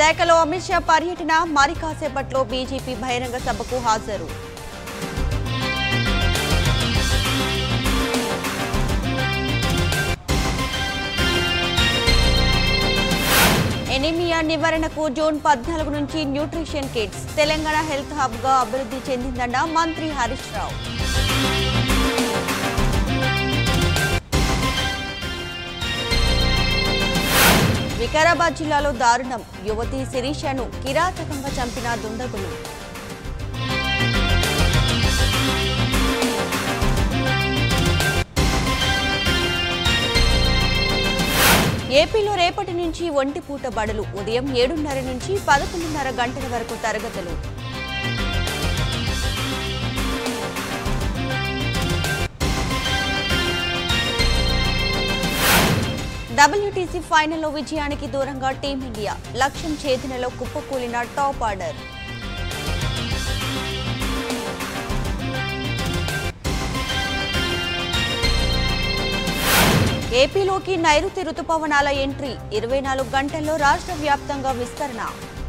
విశాఖలో అమిత్ షా పర్యటన మరి కాసేపట్లో బీజేపీ బహిరంగ సభకు హాజరు ఎనిమియా నివారణకు జూన్ పద్నాలుగు నుంచి nutrition kits Telangana health hub గా అభివృద్ధి చెందిందన్న మంత్రి హరీష్ రావు వికారాబాద్ జిల్లాలో దారుణం యువతి శిరీషను కిరాతకంగా చంపిన దుండగులు ఏపీలో రేపటి నుంచి ఒంటిపూట బడులు ఉదయం ఏడున్నర నుంచి పదకొండున్నర గంటల వరకు తరగతులు డబ్ల్యూటీసీ ఫైనల్లో విజయానికి దూరంగా టీమిండియా లక్ష్యం ఛేదనలో కుప్పకూలిన టాప్ ఆర్డర్ ఏపీలోకి నైరుతి రుతుపవనాల ఎంట్రీ ఇరవై నాలుగు గంటల్లో రాష్ట్ర వ్యాప్తంగా విస్తరణ